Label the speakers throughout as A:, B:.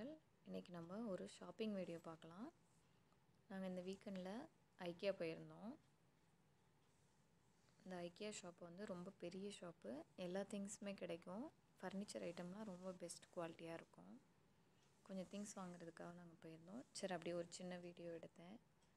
A: இன்றைக்கி நம்ம ஒரு ஷாப்பிங் வீடியோ பார்க்கலாம் நாங்கள் இந்த வீக்கெண்டில் ஐக்கியா போயிருந்தோம் இந்த ஐக்கியா ஷாப் வந்து ரொம்ப பெரிய ஷாப்பு எல்லா திங்ஸுமே கிடைக்கும் ஃபர்னிச்சர் ஐட்டம்லாம் ரொம்ப பெஸ்ட் குவாலிட்டியாக இருக்கும் கொஞ்சம் திங்ஸ் வாங்குறதுக்காக நாங்கள் போயிருந்தோம் சரி அப்படியே ஒரு சின்ன வீடியோ எடுத்தேன்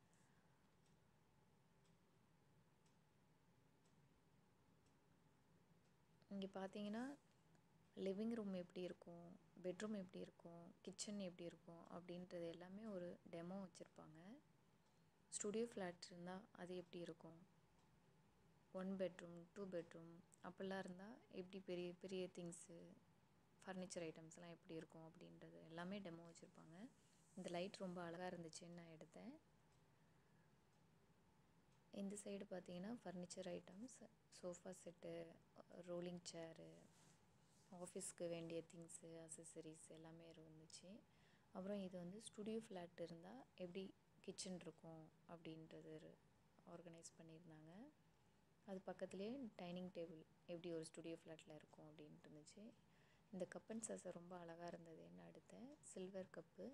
A: இங்கே பார்த்தீங்கன்னா லிவிங் ரூம் எப்படி இருக்கும் பெட்ரூம் எப்படி இருக்கும் கிச்சன் எப்படி இருக்கும் அப்படின்றது எல்லாமே ஒரு டெமோ வச்சுருப்பாங்க ஸ்டுடியோ ஃப்ளாட் இருந்தால் அது எப்படி இருக்கும் ஒன் பெட்ரூம் டூ பெட்ரூம் அப்படிலாம் இருந்தால் எப்படி பெரிய பெரிய திங்ஸு ஃபர்னிச்சர் ஐட்டம்ஸ்லாம் எப்படி இருக்கும் அப்படின்றது எல்லாமே டெமோ வச்சுருப்பாங்க இந்த லைட் ரொம்ப அழகாக இருந்துச்சுன்னு நான் எடுத்தேன் இந்த சைடு பார்த்தீங்கன்னா furniture items sofa set rolling chair ஆஃபீஸ்க்கு வேண்டிய திங்ஸு அசசரிஸ் எல்லாமே இருந்துச்சு அப்புறம் இது வந்து ஸ்டுடியோ ஃப்ளாட் இருந்தால் எப்படி கிச்சன் இருக்கும் அப்படின்றது ஆர்கனைஸ் பண்ணியிருந்தாங்க அது பக்கத்துலேயே டைனிங் டேபிள் எப்படி ஒரு ஸ்டுடியோ ஃப்ளாட்டில் இருக்கும் அப்படின்ட்டு இருந்துச்சு இந்த கப் அண்ட் சாசர் ரொம்ப அழகாக இருந்தது என்ன அடுத்தேன் சில்வர் கப்பு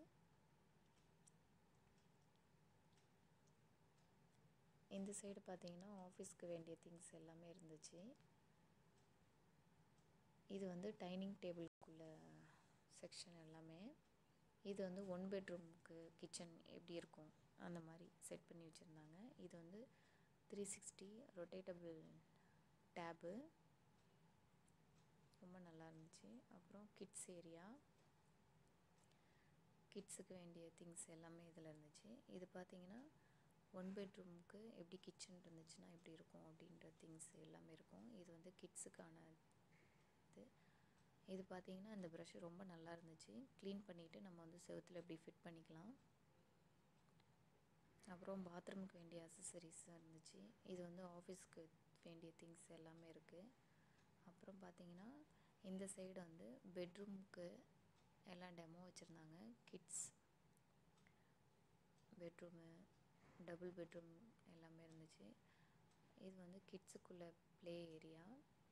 A: இந்த சைடு பார்த்தீங்கன்னா ஆஃபீஸ்க்கு வேண்டிய திங்ஸ் எல்லாமே இருந்துச்சு இது வந்து டைனிங் டேபிளுக்குள்ள செக்ஷன் எல்லாமே இது வந்து ஒன் பெட்ரூமுக்கு கிச்சன் எப்படி இருக்கும் அந்த மாதிரி செட் பண்ணி வச்சுருந்தாங்க இது வந்து த்ரீ சிக்ஸ்டி ரொட்டேட்டபிள் டேபு ரொம்ப நல்லா இருந்துச்சு அப்புறம் கிட்ஸ் ஏரியா கிட்ஸுக்கு வேண்டிய திங்ஸ் எல்லாமே இதில் இருந்துச்சு இது பார்த்திங்கன்னா ஒன் பெட்ரூமுக்கு எப்படி கிச்சன் இருந்துச்சுன்னா எப்படி இருக்கும் அப்படின்ற திங்ஸ் எல்லாமே இருக்கும் இது வந்து கிட்ஸுக்கான இது இது பார்த்திங்கன்னா இந்த ப்ரஷ் ரொம்ப நல்லா இருந்துச்சு க்ளீன் பண்ணிவிட்டு நம்ம வந்து செவத்தில் எப்படி ஃபிட் பண்ணிக்கலாம் அப்புறம் பாத்ரூமுக்கு வேண்டிய அசசரிஸும் இருந்துச்சு இது வந்து ஆஃபீஸ்க்கு வேண்டிய திங்ஸ் எல்லாமே இருக்குது அப்புறம் பார்த்திங்கன்னா இந்த சைடு வந்து பெட்ரூமுக்கு எல்லாம் டெமோ வச்சுருந்தாங்க கிட்ஸ் பெட்ரூமு டபுள் பெட்ரூம் எல்லாமே இருந்துச்சு இது வந்து கிட்ஸுக்குள்ள ப்ளே ஏரியா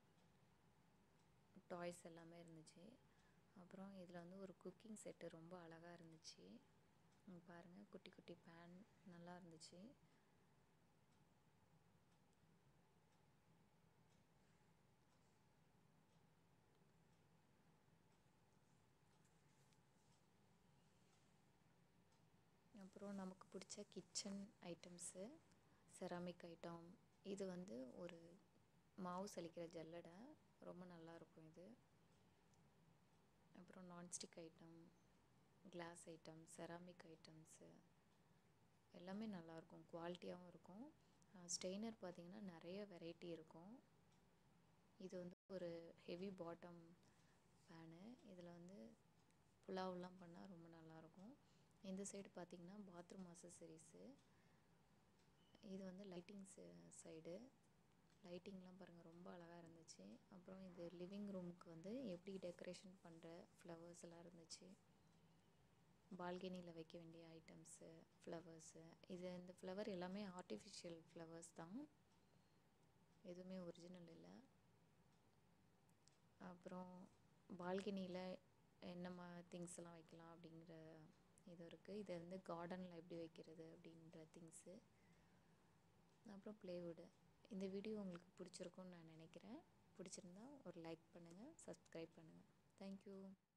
A: டாய்ஸ் எல்லாமே இருந்துச்சு அப்புறம் இதில் வந்து ஒரு குக்கிங் செட்டு ரொம்ப அழகாக இருந்துச்சு பாருங்கள் குட்டி குட்டி பேன் நல்லா இருந்துச்சு அப்புறம் நமக்கு பிடிச்ச கிச்சன் ஐட்டம்ஸு செராமிக் ஐட்டம் இது வந்து ஒரு மாவு சலிக்கிற ஜல்லடை ரொம்ப நல்லாயிருக்கும் இது அப்புறம் nonstick item glass item ceramic items எல்லாமே நல்லாயிருக்கும் குவாலிட்டியாகவும் இருக்கும் ஸ்டெய்னர் பார்த்திங்கன்னா நிறைய வெரைட்டி இருக்கும் இது வந்து ஒரு ஹெவி பாட்டம் பேனு இதில் வந்து புலாவெலாம் பண்ணால் ரொம்ப நல்லாயிருக்கும் இந்த சைடு பார்த்திங்கன்னா பாத்ரூம் அசசரிஸு இது வந்து லைட்டிங்ஸு சைடு லைட்டிங்லாம் பாருங்கள் ரொம்ப அழகாக இருந்துச்சு அப்புறம் இது லிவிங் ரூமுக்கு வந்து எப்படி டெக்கரேஷன் பண்ணுற ஃப்ளவர்ஸ் எல்லாம் இருந்துச்சு பால்கனியில் வைக்க வேண்டிய ஐட்டம்ஸு ஃப்ளவர்ஸு இது இந்த ஃப்ளவர் எல்லாமே ஆர்டிஃபிஷியல் ஃப்ளவர்ஸ் தான் எதுவுமே ஒரிஜினல் இல்லை அப்புறம் பால்கனியில் என்னம்மா திங்ஸ் எல்லாம் வைக்கலாம் அப்படிங்கிற இது இருக்குது இது வந்து கார்டனில் எப்படி வைக்கிறது அப்படின்ற திங்ஸு அப்புறம் ப்ளேவுட்டு இந்த வீடியோ உங்களுக்கு பிடிச்சிருக்குன்னு நான் நினைக்கிறேன் பிடிச்சிருந்தா ஒரு லைக் பண்ணுங்கள் சப்ஸ்கிரைப் பண்ணுங்கள் தேங்க்யூ